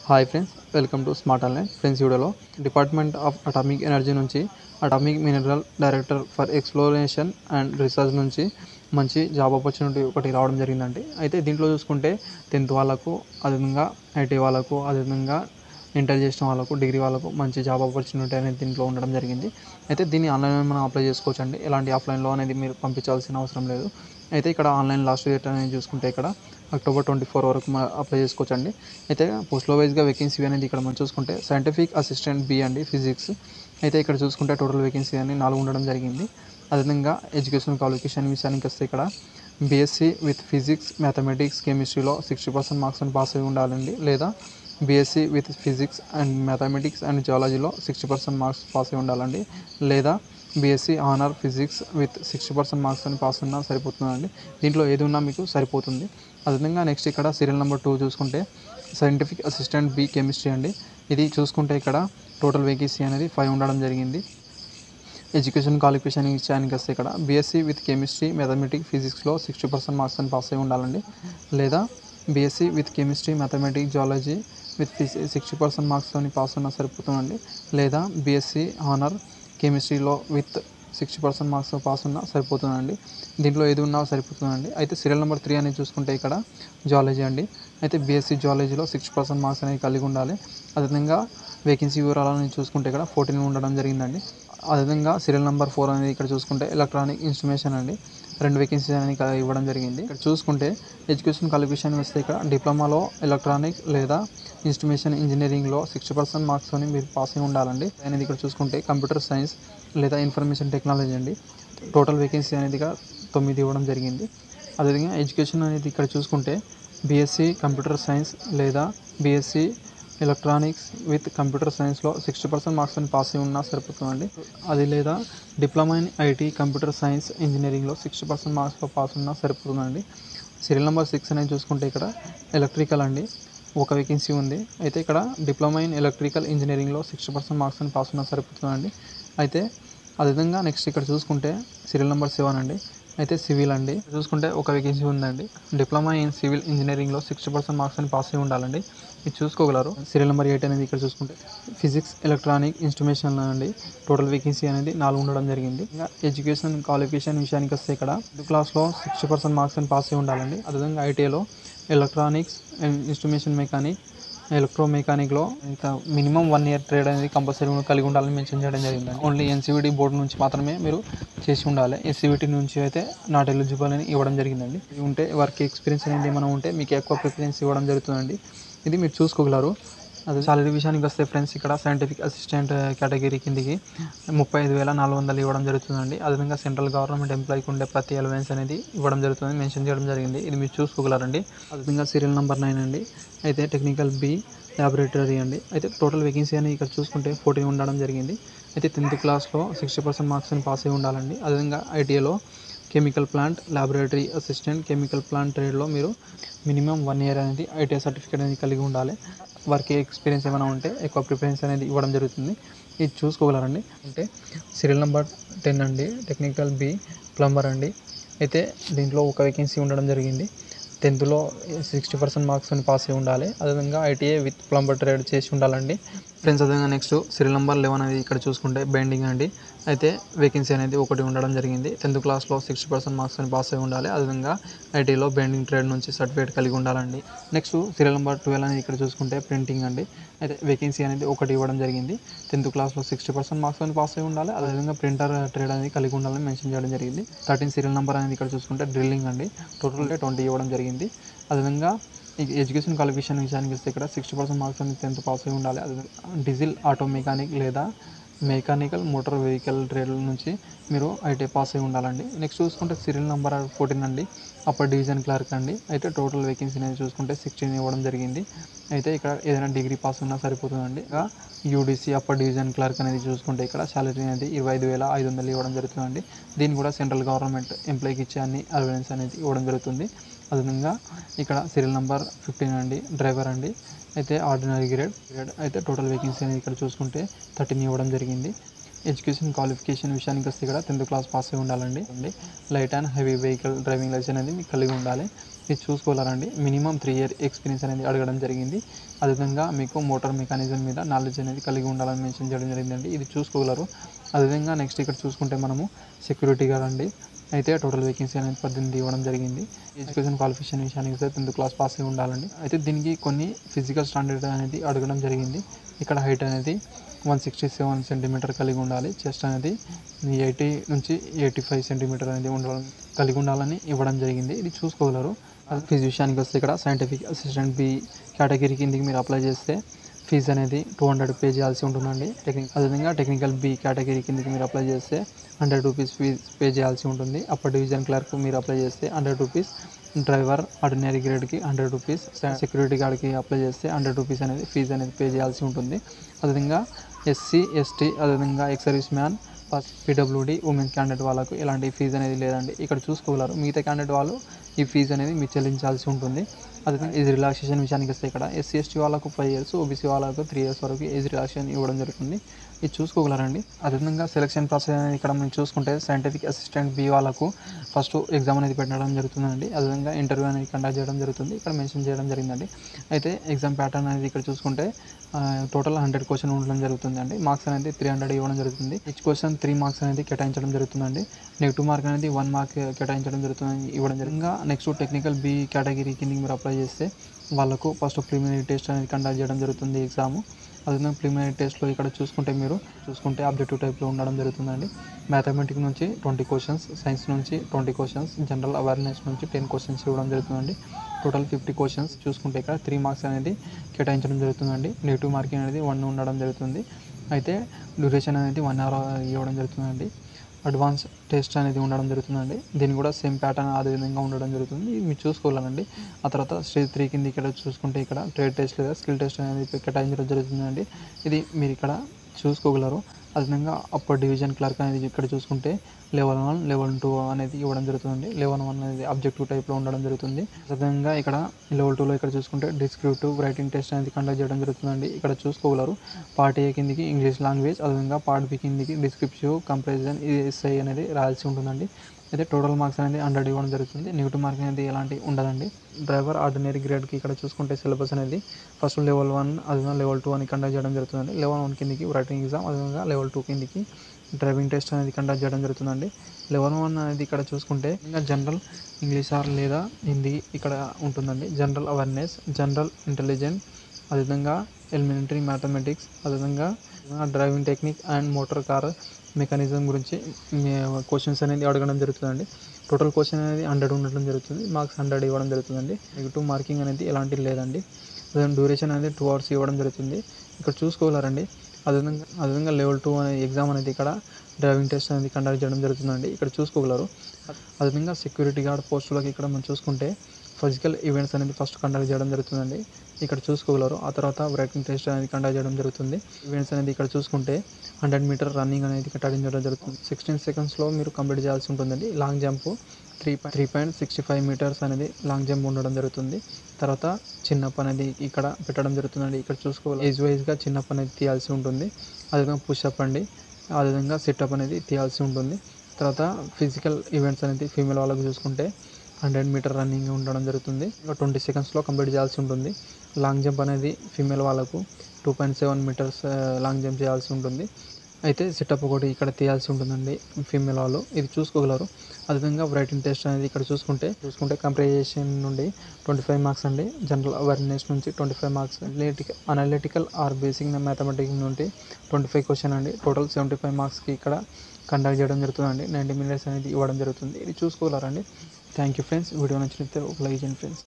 hi friends welcome to smart online friends వీడియోలో department of atomic energy నుంచి atomic mineral director for exploration and research నుంచి మంచి job opportunity ఒకటి రావడం జరిగిందండి అయితే దీంట్లో చూసుకుంటే టెన్త్ వాళ్ళకు అదేవిధంగా ఐటీ వాళ్ళకు అదేవిధంగా ఇంటర్ చేసిన వాళ్ళకు డిగ్రీ వాళ్ళకు మంచి జాబ్ ఆపర్చునిటీ అనేది దీంట్లో ఉండడం జరిగింది అయితే దీన్ని ఆన్లైన్లో మనం అప్లై చేసుకోవచ్చు అండి ఎలాంటి ఆఫ్లైన్లో అనేది మీరు పంపించాల్సిన అవసరం లేదు అయితే ఇక్కడ ఆన్లైన్ లాస్ట్ డేట్ అనేది చూసుకుంటే ఇక్కడ అక్టోబర్ ట్వంటీ ఫోర్ వరకు మనం అప్లై చేసుకోవచ్చు అండి అయితే పోస్ట్లో వైజ్గా వేకెన్సీ అనేది ఇక్కడ మనం చూసుకుంటే సైంటిఫిక్ అసిస్టెంట్ బి అండి ఫిజిక్స్ అయితే ఇక్కడ చూసుకుంటే టోటల్ వేకెన్సీ అని నాలుగు ఉండడం జరిగింది అదేవిధంగా ఎడ్యుకేషన్ క్వాలిఫికేషన్ విషయానికి వస్తే ఇక్కడ బీఎస్సీ విత్ ఫిజిక్స్ మ్యాథమెటిక్స్ కెమిస్ట్రీలో సిక్స్టీ పర్సెంట్ మార్క్స్ అని పాస్ అయి ఉండాలండి లేదా BSc with physics and mathematics అండ్ జియాలజీలో సిక్స్టీ పర్సెంట్ మార్క్స్ పాస్ అయి ఉండాలండి లేదా BSc honour physics with sixty percent marks అని పాస్ ఉన్నా సరిపోతుందండి దీంట్లో ఏది ఉన్నా మీకు సరిపోతుంది అదేవిధంగా నెక్స్ట్ ఇక్కడ సీరియల్ నెంబర్ టూ చూసుకుంటే సైంటిఫిక్ అసిస్టెంట్ బి కెమిస్ట్రీ అండి ఇది చూసుకుంటే ఇక్కడ టోటల్ వేకెన్సీ అనేది ఫైవ్ ఉండడం జరిగింది ఎడ్యుకేషన్ క్వాలిఫికేషన్ ఇచ్చానికి వస్తే ఇక్కడ బీఎస్సీ విత్ కెమిస్ట్రీ మ్యాథమెటిక్స్ ఫిజిక్స్లో సిక్స్టీ పర్సెంట్ మార్క్స్ అని పాస్ అయి ఉండాలండి లేదా BSc with chemistry mathematics geology with sixty percent మార్క్స్తో పాస్ ఉన్నా సరిపోతుందండి లేదా బీఎస్సీ ఆనర్ కెమిస్ట్రీలో with sixty percent marks pass ఉన్నా సరిపోతుందండి దీంట్లో ఏది ఉన్నా సరిపోతుందండి అయితే సీరియల్ నెంబర్ త్రీ అనేది చూసుకుంటే ఇక్కడ జియాలజీ అండి అయితే బీఎస్సీ జియాలజీలో సిక్స్టీ పర్సెంట్ మార్క్స్ అనేవి కలిగి ఉండాలి అదేవిధంగా వేకెన్సీ వివరాలను చూసుకుంటే ఇక్కడ ఫోర్టీన్ ఉండడం జరిగిందండి అదేవిధంగా సీరియల్ నెంబర్ ఫోర్ అనేది ఇక్కడ చూసుకుంటే ఎలక్ట్రానిక్ ఇన్స్ట్రుమేషన్ అండి రెండు వేకెన్సీ అనేది ఇక్కడ ఇవ్వడం జరిగింది ఇక్కడ చూసుకుంటే ఎడ్యుకేషన్ క్వాలిఫికేషన్ వస్తే ఇక్కడ డిప్లొమాలో ఎలక్ట్రానిక్ లేదా ఇన్స్ట్రుమేషన్ ఇంజనీరింగ్లో సిక్స్టీ పర్సెంట్ మార్క్స్తో మీరు పాస్ అయి ఉండాలండి అనేది ఇక్కడ చూసుకుంటే కంప్యూటర్ సైన్స్ లేదా ఇన్ఫర్మేషన్ టెక్నాలజీ అండి టోటల్ వేకెన్సీ అనేది ఇక్కడ తొమ్మిది ఇవ్వడం జరిగింది అదేవిధంగా ఎడ్యుకేషన్ అనేది ఇక్కడ చూసుకుంటే బీఎస్సీ కంప్యూటర్ సైన్స్ లేదా బీఎస్సీ ఎలక్ట్రానిక్స్ విత్ కంప్యూటర్ సైన్స్లో సిక్స్టీ పర్సెంట్ మార్క్స్ అని పాస్ అయి ఉన్నా సరిపోతుందండి అది లేదా diploma in IT computer science ఇంజనీరింగ్లో సిక్స్టీ పర్సెంట్ మార్క్స్లో పాస్ ఉన్నా సరిపోతుందండి సీరియల్ నెంబర్ సిక్స్ అనేది చూసుకుంటే ఇక్కడ ఎలక్ట్రికల్ అండి ఒక వేకెన్సీ ఉంది అయితే ఇక్కడ డిప్లొమా ఇన్ ఎలక్ట్రికల్ ఇంజనీరింగ్లో సిక్స్టీ పర్సెంట్ మార్క్స్ అని పాస్ ఉన్నా సరిపోతుందండి అయితే అదేవిధంగా నెక్స్ట్ ఇక్కడ చూసుకుంటే సీరియల్ నెంబర్ సెవెన్ అండి అయితే సివిల్ అండి చూసుకుంటే ఒక వేకెన్సీ ఉందండి డిప్లొమా ఇన్ సివిల్ ఇంజనీరింగ్లో సిక్స్టీ పర్సెంట్ మార్క్స్ అని పాస్ అయి ఉండాలండి ఇది చూసుకోగలరు సీరియల్ నెంబర్ ఎయిట్ అనేది ఇక్కడ చూసుకుంటే ఫిజిక్స్ ఎలక్ట్రానిక్ ఇన్స్ట్రుమేషన్ అండి టోటల్ వేకెన్సీ అనేది నాలుగు ఉండడం జరిగింది ఇంకా ఎడ్యుకేషన్ క్వాలిఫికేషన్ విషయానికి వస్తే ఇక్కడ క్లాస్లో సిక్స్టీ పర్సెంట్ మార్క్స్ అని పాస్ అయి ఉండాలండి అదేవిధంగా ఐటీఐలో electronics and instrumentation mechanic electro మెకానిక్లో ఇంకా మినిమం వన్ ఇయర్ ట్రేడ్ అనేది కంపల్సరీ కలిగి ఉండాలని మెన్షన్ చేయడం జరిగింది ఓన్లీ ఎన్సీవిటీ బోర్డు నుంచి మాత్రమే మీరు చేసి ఉండాలి ఎస్సీవిటీ నుంచి అయితే నాట్ ఎలిజిబుల్ అని ఇవ్వడం జరిగిందండి ఇది ఉంటే వర్క్ ఎక్స్పీరియన్స్ అనేది ఏమైనా ఉంటే మీకు ఎక్కువ ప్రిఫరెన్స్ ఇవ్వడం జరుగుతుందండి ఇది మీరు చూసుకోగలరు అదే సాలరీ విషయానికి వస్తే ఫ్రెండ్స్ ఇక్కడ సైంటిఫిక్ అసిస్టెంట్ కేటగిరీ కిందికి ముప్పై ఐదు వేల నాలుగు వందలు ఇవ్వడం జరుగుతుందండి అదేవిధంగా సెంట్రల్ గవర్నమెంట్ ఎంప్లాయీకి ఉండే ప్రతి అలవెన్స్ అనేది ఇవ్వడం జరుగుతుంది మెన్షన్ చేయడం జరిగింది ఇది మీరు చూసుకోగలరండి అదేవిధంగా సీరియల్ నెంబర్ నైన్ అండి అయితే టెక్నికల్ బి ల్యాబొరేటరీ అండి అయితే టోటల్ వేకెన్సీ అని ఇక్కడ చూసుకుంటే ఫోర్టీన్ ఉండడం జరిగింది అయితే టెన్త్ క్లాస్లో సిక్స్టీ పర్సెంట్ మార్క్స్ అని పాస్ అయి ఉండాలండి అదేవిధంగా ఐటీఐలో chemical plant laboratory assistant chemical plant ట్రేడ్లో మీరు మినిమం వన్ ఇయర్ అనేది ఐటీఐ సర్టిఫికేట్ అనేది కలిగి ఉండాలి వర్క్ ఎక్స్పీరియన్స్ ఏమైనా ఉంటే ఎక్కువ ప్రిఫరెన్స్ అనేది ఇవ్వడం జరుగుతుంది ఇది చూసుకోగలరండి అంటే సీరియల్ నెంబర్ టెన్ అండి టెక్నికల్ బి ప్లంబర్ అండి అయితే దీంట్లో ఒక వేకెన్సీ ఉండడం జరిగింది టెన్త్లో సిక్స్టీ పర్సెంట్ మార్క్స్ అని పాస్ అయి ఉండాలి అదేవిధంగా ఐటీఐ విత్ ప్లంబర్ ట్రేడ్ చేసి ఉండాలండి ఫ్రెండ్స్ అదేవిధంగా నెక్స్ట్ సీరియల్ నెంబర్ లెవెన్ అనేది ఇక్కడ చూసుకుంటే బెండింగ్ అండి అయితే వేకెన్సీ అనేది ఒకటి ఉండడం జరిగింది టెన్త్ క్లాస్లో సిక్స్టీ పర్సెంట్ మార్క్స్ అని పాస్ అయి ఉండాలి అదేవిధంగా ఐటీలో బెండింగ్ ట్రేడ్ నుంచి సర్టిఫికేట్ కలిగి ఉండాలండి నెక్స్ట్ సీరియల్ నెంబర్ ట్వెల్వ్ అనేది ఇక్కడ చూసుకుంటే ప్రింటింగ్ అండి అయితే వేకెన్సీ అనేది ఒకటి ఇవ్వడం జరిగింది టెన్త్ క్లాస్లో సిక్స్టీ పర్సెంట్ మార్క్స్ అని పాస్ అయి ఉండాలి అదేవిధంగా ప్రింటర్ ట్రేడ్ అనేది కలిగి ఉండాలని మెన్షన్ చేయడం జరిగింది థర్టీన్ సీరియల్ నెంబర్ అనేది ఇక్కడ చూసుకుంటే డ్రిల్లింగ్ అండి టోటల్ ట్వంటీ ఇవ్వడం జరిగింది అదేవిధంగా ఈ ఎడ్యుకేషన్ క్వాలిఫికేషన్ విషయానికి వస్తే ఇక్కడ సిక్స్టీ పర్సెంట్ మార్క్స్ అనేది టెన్త్ పాస్ అయి ఉండాలి అదే డీజిల్ ఆటో మెకానిక్ లేదా మెకానికల్ మోటార్ వెహికల్ ట్రేడ్ నుంచి మీరు ఐటీ పాస్ అయి ఉండాలండి నెక్స్ట్ చూసుకుంటే సీరియల్ నెంబర్ ఫోర్టీన్ అండి అప్పర్ డివిజన్ క్లర్క్ అండి అయితే టోటల్ వేకెన్సీ అనేది చూసుకుంటే సిక్స్టీన్ ఇవ్వడం జరిగింది అయితే ఇక్కడ ఏదైనా డిగ్రీ పాస్ ఉన్నా సరిపోతుందండి ఇంకా యూడీసీ అప్పర్ డివిజన్ క్లర్క్ అనేది చూసుకుంటే ఇక్కడ శాలరీ అనేది ఇరవై ఐదు వేల ఐదు వందలు ఇవ్వడం జరుగుతుందండి దీన్ని కూడా సెంట్రల్ గవర్నమెంట్ ఎంప్లాయీకి ఇచ్చే అన్ని అలవెన్స్ అనేది ఇవ్వడం జరుగుతుంది అదేవిధంగా ఇక్కడ సీరియల్ నెంబర్ ఫిఫ్టీన్ అండి డ్రైవర్ అండి అయితే ఆర్డినరీ గ్రేడ్ గ్రేడ్ అయితే టోటల్ వేకెన్సీ అనేది ఇక్కడ చూసుకుంటే థర్టీన్ ఇవ్వడం జరిగింది ఎడ్యుకేషన్ క్వాలిఫికేషన్ విషయానికి వస్తే ఇక్కడ టెన్త్ క్లాస్ పాస్ అయి ఉండాలండి అండి light and heavy vehicle driving licence అనేది మీకు కలిగి ఉండాలి ఇది చూసుకోవాలండి మినిమం త్రీ ఇయర్ ఎక్స్పీరియన్స్ అనేది అడగడం జరిగింది అదేవిధంగా మీకు మోటార్ మెకానిజం మీద నాలెడ్జ్ అనేది కలిగి ఉండాలని మెన్షన్ చేయడం జరిగిందండి ఇది చూసుకోగలరు అదేవిధంగా నెక్స్ట్ ఇక్కడ చూసుకుంటే మనము సెక్యూరిటీ గార్డ్ అండి అయితే టోటల్ వేకెన్సీ అనేది పద్దెనిమిది ఇవ్వడం జరిగింది ఎడ్యుకేషన్ క్వాలిఫికేషన్ విషయానికి వస్తే టెన్త్ క్లాస్ పాస్ అయి ఉండాలండి అయితే దీనికి కొన్ని ఫిజికల్ స్టాండర్డ్ అనేది అడగడం జరిగింది ఇక్కడ హైట్ అనేది వన్ సిక్స్టీ సెవెన్ సెంటీమీటర్ కలిగి ఉండాలి చెస్ట్ అనేది ఎయిటీ నుంచి ఎయిటీ ఫైవ్ సెంటీమీటర్ అనేది ఉండాలని కలిగి ఉండాలని ఇవ్వడం జరిగింది ఇది చూసుకోగలరు ఫీజు విషయానికి వస్తే ఇక్కడ సైంటిఫిక్ అసిస్టెంట్ బి కేటగిరీ కిందికి మీరు అప్లై చేస్తే ఫీజు అనేది టూ హండ్రెడ్ పే చేయాల్సి ఉంటుందండి టెక్నిక్ అదేవిధంగా టెక్నికల్ బి కేటగిరీ కిందకి మీరు అప్లై చేస్తే హండ్రెడ్ రూపీస్ ఫీజ్ పే చేయాల్సి ఉంటుంది అప్పర్ డివిజన్ క్లర్క్ మీరు అప్లై చేస్తే హండ్రెడ్ రూపీస్ డ్రైవర్ ఆర్డినరీ గ్రేడ్కి హండ్రెడ్ రూపీస్ సెక్యూరిటీ గార్డ్కి అప్లై చేస్తే హండ్రెడ్ రూపీస్ అనేది ఫీజు అనేది పే చేయాల్సి ఉంటుంది అదేవిధంగా ఎస్సీ ఎస్టీ అదేవిధంగా ex service man PWD women's candidate వాళ్ళకు ఎలాంటి ఫీజు అనేది లేదండి ఇక్కడ చూసుకోగలరు మిగతా క్యాండిడేట్ వాళ్ళు ఈ ఫీజు అనేది మీరు చెల్లించాల్సి ఉంటుంది అదే ఇది రిలాక్సేషన్ విషయానికి వస్తే ఇక్కడ ఎస్సీ ఎస్టీ వాళ్ళకు ఫైవ్ ఇయర్స్ ఓబీసీ వాళ్ళకు త్రీ ఇయర్స్ వరకు ఏజ్ రిలాక్సేషన్ ఇవ్వడం జరుగుతుంది ఇది చూసుకోగలరండి అదేవిధంగా సెలక్షన్ ప్రాసెస్ అనేది ఇక్కడ మనం చూసుకుంటే సైంటిఫిక్ అసిస్టెంట్ బి వాళ్ళకు ఫస్ట్ ఎగ్జామ్ అనేది పెట్టడం జరుగుతుందండి అదేవిధంగా ఇంటర్వ్యూ అనేది కండక్ట్ చేయడం జరుగుతుంది ఇక్కడ మెన్షన్ చేయడం జరిగిందండి అయితే ఎగ్జామ్ ప్యాటర్న్ అనేది ఇక్కడ చూసుకుంటే టోటల్ హండ్రెడ్ క్వశ్చన్ ఉండడం జరుగుతుంది అండి మార్క్స్ అనేది త్రీ హండ్రెడ్ ఇవ్వడం జరుగుతుంది ఈచ్ క్వశ్చన్ త్రీ మార్క్స్ అనేది కేటాయించడం జరుగుతుందండి నెగిటివ్ మార్క్ అనేది వన్ మార్క్ కేటాయించడం జరుగుతుంది ఇవ్వడం జరిగింది నెక్స్ట్ టెక్నికల్ బి కేటగిరీ కిందకి మీరు అప్లై చేస్తే వాళ్ళకు ఫస్ట్ ప్రిలిమినరీ టెస్ట్ అనేది కండక్ట్ చేయడం జరుగుతుంది ఎగ్జామ్ అదేవిధంగా ప్రిలిమినరీ టెస్ట్లో ఇక్కడ చూసుకుంటే మీరు చూసుకుంటే ఆబ్జెక్టివ్ టైప్లో ఉండడం జరుగుతుందండి మ్యాథమెటిక్స్ నుంచి ట్వంటీ క్వశ్చన్స్ సైన్స్ నుంచి ట్వంటీ క్వశ్చన్స్ జనరల్ అవేర్నెస్ నుంచి టెన్ క్వశ్చన్స్ ఇవ్వడం జరుగుతుందండి టోటల్ ఫిఫ్టీ క్వశ్చన్స్ చూసుకుంటే ఇక్కడ త్రీ మార్క్స్ అనేది కేటాయించడం జరుగుతుందండి నెగిటివ్ మార్కింగ్ అనేది వన్ ఉండడం జరుగుతుంది అయితే డ్యూరేషన్ అనేది వన్ అవర్ ఇవ్వడం జరుగుతుందండి అడ్వాన్స్ టెస్ట్ అనేది ఉండడం జరుగుతుందండి దీన్ని కూడా సేమ్ ప్యాటర్న్ అదే విధంగా ఉండడం జరుగుతుంది ఇది మీరు చూసుకోవాలండి ఆ తర్వాత స్టేజ్ త్రీ కింద ఇక్కడ చూసుకుంటే ఇక్కడ ట్రేడ్ టెస్ట్ లేదా స్కిల్ టెస్ట్ అనేది కేటాయించడం జరుగుతుందండి ఇది మీరు ఇక్కడ చూసుకోగలరు అదేవిధంగా అప్పర్ డివిజన్ క్లర్క్ అనేది ఇక్కడ చూసుకుంటే లెవెల్ వన్ లెవెల్ టూ అనేది ఇవ్వడం జరుగుతుంది లెవెల్ వన్ అనేది ఆబ్జెక్టివ్ టైప్లో ఉండడం జరుగుతుంది అదేవిధంగా ఇక్కడ లెవెల్ టూలో ఇక్కడ చూసుకుంటే డిస్క్రిప్టివ్ రైటింగ్ టెస్ట్ అనేది కండక్ట్ చేయడం జరుగుతుందండి ఇక్కడ చూసుకోగలరు పార్ట్ ఏ కిందికి ఇంగ్లీష్ లాంగ్వేజ్ అదేవిధంగా పార్ట్ బి కిందికి డిస్క్రిప్టివ్ కంపారిజన్ ఎస్ఐ అనేది రాయాల్సి ఉంటుందండి అయితే టోటల్ మార్క్స్ అనేది హండ్రెడ్ ఇవ్వడం జరుగుతుంది నెగిటివ్ మార్క్ అనేది ఎలాంటి ఉండదండి డ్రైవర్ ఆర్డినరీ గ్రేడ్కి ఇక్కడ చూసుకుంటే సిలబస్ అనేది ఫస్ట్ లెవెల్ వన్ అదేవిధంగా లెవెల్ టూ అని కండక్ట్ చేయడం జరుగుతుందండి లెవెల్ వన్ కిందికి రైటింగ్ ఎగ్జామ్ అదేవిధంగా లెవెల్ టూ కిందికి డ్రైవింగ్ టెస్ట్ అనేది కండక్ట్ చేయడం జరుగుతుందండి లెవెల్ వన్ అనేది ఇక్కడ చూసుకుంటే ఇంకా జనరల్ ఇంగ్లీష్ ఆర్ లేదా హిందీ ఇక్కడ ఉంటుందండి జనరల్ అవేర్నెస్ జనరల్ ఇంటెలిజెన్స్ అదేవిధంగా ఎలిమెంటరీ మ్యాథమెటిక్స్ అదేవిధంగా driving technique and motor car mechanism గురించి క్వశ్చన్స్ అనేది అడగడం జరుగుతుందండి టోటల్ క్వశ్చన్ అనేది హండ్రెడ్ ఉండడం జరుగుతుంది మార్క్స్ హండ్రెడ్ ఇవ్వడం జరుగుతుందండి నెగిటివ్ మార్కింగ్ అనేది ఎలాంటిది లేదండి అదే డ్యూరేషన్ అనేది టూ అవర్స్ ఇవ్వడం జరుగుతుంది ఇక్కడ చూసుకోగలరండి అదేవిధంగా అదేవిధంగా లెవెల్ టూ అనే ఎగ్జామ్ అనేది ఇక్కడ డ్రైవింగ్ టెస్ట్ అనేది కండక్ట్ చేయడం జరుగుతుందండి ఇక్కడ చూసుకోగలరు అదేవిధంగా సెక్యూరిటీ గార్డ్ పోస్టులకి ఇక్కడ మనం చూసుకుంటే ఫిజికల్ ఈవెంట్స్ అనేది ఫస్ట్ కండక్ట్ చేయడం జరుగుతుందండి ఇక్కడ చూసుకోగలరు ఆ తర్వాత రైటింగ్ టెస్ట్ అనేది కండక్ట్ చేయడం జరుగుతుంది ఈవెంట్స్ అనేది ఇక్కడ చూసుకుంటే హండ్రెడ్ మీటర్ రన్నింగ్ అనేది కండక్ట్ చేయడం జరుగుతుంది సిక్స్టీన్ సెకండ్స్లో మీరు కంప్లీట్ చేయాల్సి ఉంటుందండి long jump three three point sixty five metres అనేది లాంగ్ జంప్ ఉండడం జరుగుతుంది తర్వాత చిన్నప్ అనేది ఇక్కడ పెట్టడం జరుగుతుందండి ఇక్కడ చూసుకోవాలి ఏజ్ వైజ్గా చిన్నప్ అనేది తీయాల్సి ఉంటుంది అదేవిధంగా పుషప్ అండి అదేవిధంగా సిటప్ అనేది తీయాల్సి ఉంటుంది తర్వాత ఫిజికల్ ఈవెంట్స్ అనేది ఫీమేల్ వాళ్ళకు చూసుకుంటే హండ్రెడ్ మీటర్ రన్నింగ్ ఉండడం జరుగుతుంది ఇంకా ట్వంటీ సెకండ్స్లో కంప్లీట్ చేయాల్సి ఉంటుంది లాంగ్ జంప్ అనేది ఫీమేల్ వాళ్ళకు two point seven metres long jump చేయాల్సి ఉంటుంది అయితే సిటప్ ఒకటి ఇక్కడ తీయాల్సి ఉంటుందండి ఫీమేల్ వాళ్ళు ఇది చూసుకోగలరు అదేవిధంగా రైటింగ్ టెస్ట్ అనేది ఇక్కడ చూసుకుంటే చూసుకుంటే కంప్రిజేషన్ నుండి ట్వంటీ ఫైవ్ మార్క్స్ అండి జనరల్ అవేర్నెస్ నుంచి twenty five marks analytical analytical or basic mathematics నుండి ట్వంటీ ఫైవ్ క్వశ్చన్ అండి టోటల్ సెవెంటీ ఫైవ్ మార్క్స్కి ఇక్కడ కండక్ట్ చేయడం జరుగుతుందండి నైంటీ మినిట్స్ అనేది ఇవ్వడం జరుగుతుంది ఇది చూసుకోగలరండి థ్యాంక్ యూ ఫ్రెండ్స్ వీడియో నచ్చినట్లయితే ఒక లైక్ చేయండి ఫ్రెండ్స్